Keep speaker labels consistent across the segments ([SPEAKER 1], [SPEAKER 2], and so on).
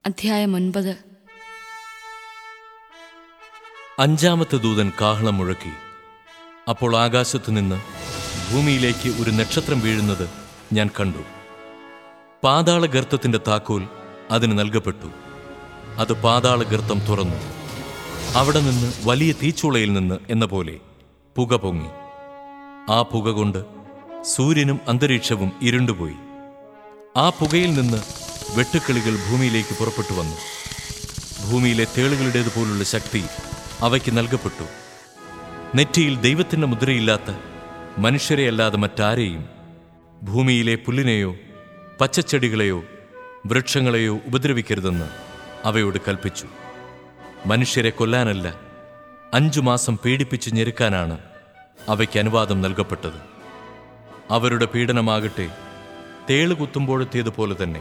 [SPEAKER 1] അധ്യായം ഒൻപത്
[SPEAKER 2] അഞ്ചാമത്തെ ദൂതൻ കാഹളം മുഴക്കി അപ്പോൾ ആകാശത്തു നിന്ന് ഭൂമിയിലേക്ക് ഒരു നക്ഷത്രം വീഴുന്നത് ഞാൻ കണ്ടു പാതാള ഗർത്തത്തിന്റെ താക്കോൽ അതിന് നൽകപ്പെട്ടു അത് പാതാള ഗർത്തം തുറന്നു അവിടെ നിന്ന് വലിയ തീച്ചുളയിൽ നിന്ന് എന്ന പോലെ പുക പൊങ്ങി ആ പുക കൊണ്ട് സൂര്യനും അന്തരീക്ഷവും ഇരുണ്ടുപോയി ആ പുകയിൽ നിന്ന് വെട്ടുക്കിളികൾ ഭൂമിയിലേക്ക് പുറപ്പെട്ടു വന്നു ഭൂമിയിലെ തേളുകളുടേതുപോലുള്ള ശക്തി അവയ്ക്ക് നൽകപ്പെട്ടു നെറ്റിയിൽ ദൈവത്തിന്റെ മുദ്രയില്ലാത്ത മനുഷ്യരെ അല്ലാതെ മറ്റാരെയും ഭൂമിയിലെ പുല്ലിനെയോ പച്ചച്ചെടികളെയോ വൃക്ഷങ്ങളെയോ ഉപദ്രവിക്കരുതെന്ന് അവയോട് കൽപ്പിച്ചു മനുഷ്യരെ കൊല്ലാനല്ല അഞ്ചു മാസം പീഡിപ്പിച്ച് ഞെരുക്കാനാണ് അവയ്ക്ക് അനുവാദം നൽകപ്പെട്ടത് അവരുടെ പീഡനമാകട്ടെ തേള് കുത്തുമ്പോഴത്തേതുപോലെ തന്നെ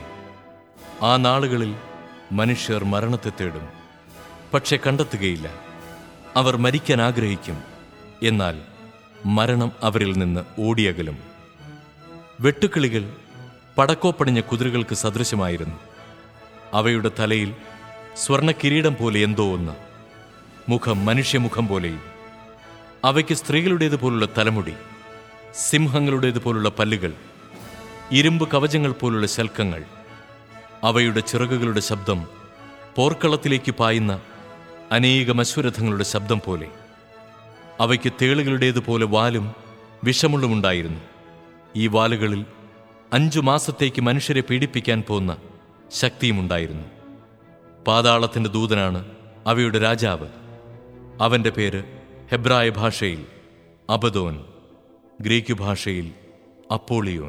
[SPEAKER 2] ആ നാളുകളിൽ മനുഷ്യർ മരണത്തെ തേടും പക്ഷെ കണ്ടെത്തുകയില്ല അവർ മരിക്കാൻ ആഗ്രഹിക്കും എന്നാൽ മരണം അവരിൽ നിന്ന് ഓടിയകലും വെട്ടുക്കിളികൾ പടക്കോപ്പണിഞ്ഞ കുതിരകൾക്ക് സദൃശമായിരുന്നു അവയുടെ തലയിൽ സ്വർണ്ണ കിരീടം പോലെ എന്തോ ഒന്ന് മുഖം മനുഷ്യമുഖം പോലെയും അവയ്ക്ക് സ്ത്രീകളുടേതുപോലുള്ള തലമുടി സിംഹങ്ങളുടേതുപോലുള്ള പല്ലുകൾ ഇരുമ്പ് കവചങ്ങൾ പോലുള്ള ശൽക്കങ്ങൾ അവയുടെ ചിറകുകളുടെ ശബ്ദം പോർക്കളത്തിലേക്ക് പായുന്ന അനേകം അശ്വരഥങ്ങളുടെ ശബ്ദം പോലെ അവയ്ക്ക് തേളുകളുടേതുപോലെ വാലും വിഷമുള്ളുമുണ്ടായിരുന്നു ഈ വാലുകളിൽ അഞ്ചു മാസത്തേക്ക് മനുഷ്യരെ പീഡിപ്പിക്കാൻ പോന്ന ശക്തിയുമുണ്ടായിരുന്നു പാതാളത്തിന്റെ ദൂതനാണ് അവയുടെ രാജാവ് അവന്റെ പേര് ഹെബ്രായ ഭാഷയിൽ അബദോൻ ഗ്രീക്ക് ഭാഷയിൽ അപ്പോളിയോൻ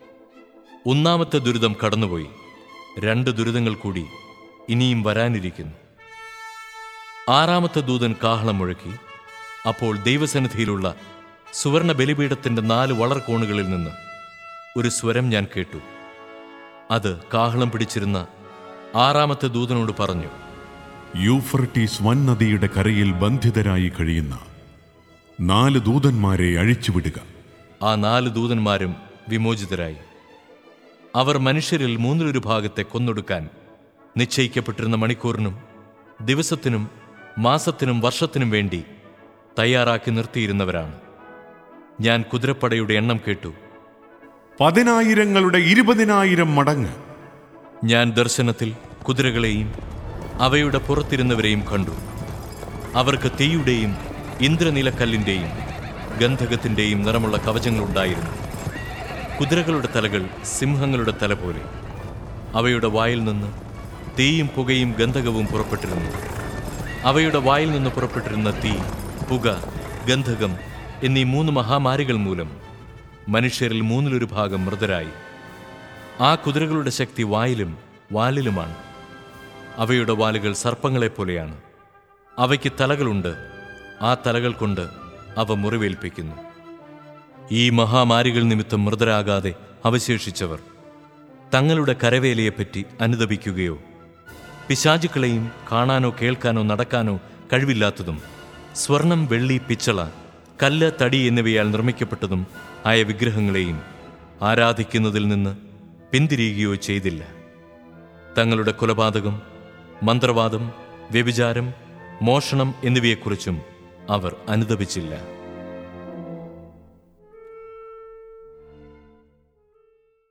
[SPEAKER 2] ഒന്നാമത്തെ ദുരിതം കടന്നുപോയി രണ്ട് ദുരിതങ്ങൾ കൂടി ഇനിയും വരാനിരിക്കുന്നു ആറാമത്തെ ദൂതൻ കാഹളം മുഴക്കി അപ്പോൾ ദൈവസന്നിധിയിലുള്ള സുവർണ ബലിപീഠത്തിന്റെ നാല് വളർകോണുകളിൽ നിന്ന് ഒരു സ്വരം ഞാൻ കേട്ടു അത് കാഹളം പിടിച്ചിരുന്ന ആറാമത്തെ ദൂതനോട് പറഞ്ഞു
[SPEAKER 3] യൂഫ്രട്ടീസ് വൻനദിയുടെ കരയിൽ ബന്ധിതരായി കഴിയുന്ന നാല് ദൂതന്മാരെ അഴിച്ചുവിടുക
[SPEAKER 2] ആ നാല് ദൂതന്മാരും വിമോചിതരായി അവർ മനുഷ്യരിൽ മൂന്നിലൊരു ഭാഗത്തെ കൊന്നൊടുക്കാൻ നിശ്ചയിക്കപ്പെട്ടിരുന്ന മണിക്കൂറിനും ദിവസത്തിനും മാസത്തിനും വർഷത്തിനും വേണ്ടി തയ്യാറാക്കി നിർത്തിയിരുന്നവരാണ് ഞാൻ കുതിരപ്പടയുടെ എണ്ണം കേട്ടു
[SPEAKER 3] പതിനായിരങ്ങളുടെ ഇരുപതിനായിരം മടങ്ങ്
[SPEAKER 2] ഞാൻ ദർശനത്തിൽ കുതിരകളെയും അവയുടെ പുറത്തിരുന്നവരെയും കണ്ടു അവർക്ക് തീയുടെയും ഇന്ദ്രനീലക്കല്ലിൻ്റെയും ഗന്ധകത്തിൻ്റെയും നിറമുള്ള കവചങ്ങളുണ്ടായിരുന്നു കുതിരകളുടെ തലകൾ സിംഹങ്ങളുടെ തല പോലെ അവയുടെ വായിൽ നിന്ന് തീയും പുകയും ഗന്ധകവും പുറപ്പെട്ടിരുന്നു അവയുടെ വായിൽ നിന്ന് പുറപ്പെട്ടിരുന്ന തീ പുക ഗന്ധകം എന്നീ മൂന്ന് മഹാമാരികൾ മൂലം മനുഷ്യരിൽ മൂന്നിലൊരു ഭാഗം മൃതരായി ആ കുതിരകളുടെ ശക്തി വായിലും വാലിലുമാണ് അവയുടെ വാലുകൾ സർപ്പങ്ങളെപ്പോലെയാണ് അവയ്ക്ക് തലകളുണ്ട് ആ തലകൾ കൊണ്ട് അവ മുറിവേൽപ്പിക്കുന്നു ഈ മഹാമാരികൾ നിമിത്തം മൃതരാകാതെ അവശേഷിച്ചവർ തങ്ങളുടെ കരവേലയെപ്പറ്റി അനുദപിക്കുകയോ പിശാചുക്കളെയും കാണാനോ കേൾക്കാനോ നടക്കാനോ കഴിവില്ലാത്തതും സ്വർണം വെള്ളി പിച്ചള കല്ല് തടി എന്നിവയാൽ നിർമ്മിക്കപ്പെട്ടതും ആയ വിഗ്രഹങ്ങളെയും ആരാധിക്കുന്നതിൽ നിന്ന് പിന്തിരിയുകയോ ചെയ്തില്ല തങ്ങളുടെ കൊലപാതകം മന്ത്രവാദം വ്യഭിചാരം മോഷണം എന്നിവയെക്കുറിച്ചും അവർ അനുദപിച്ചില്ല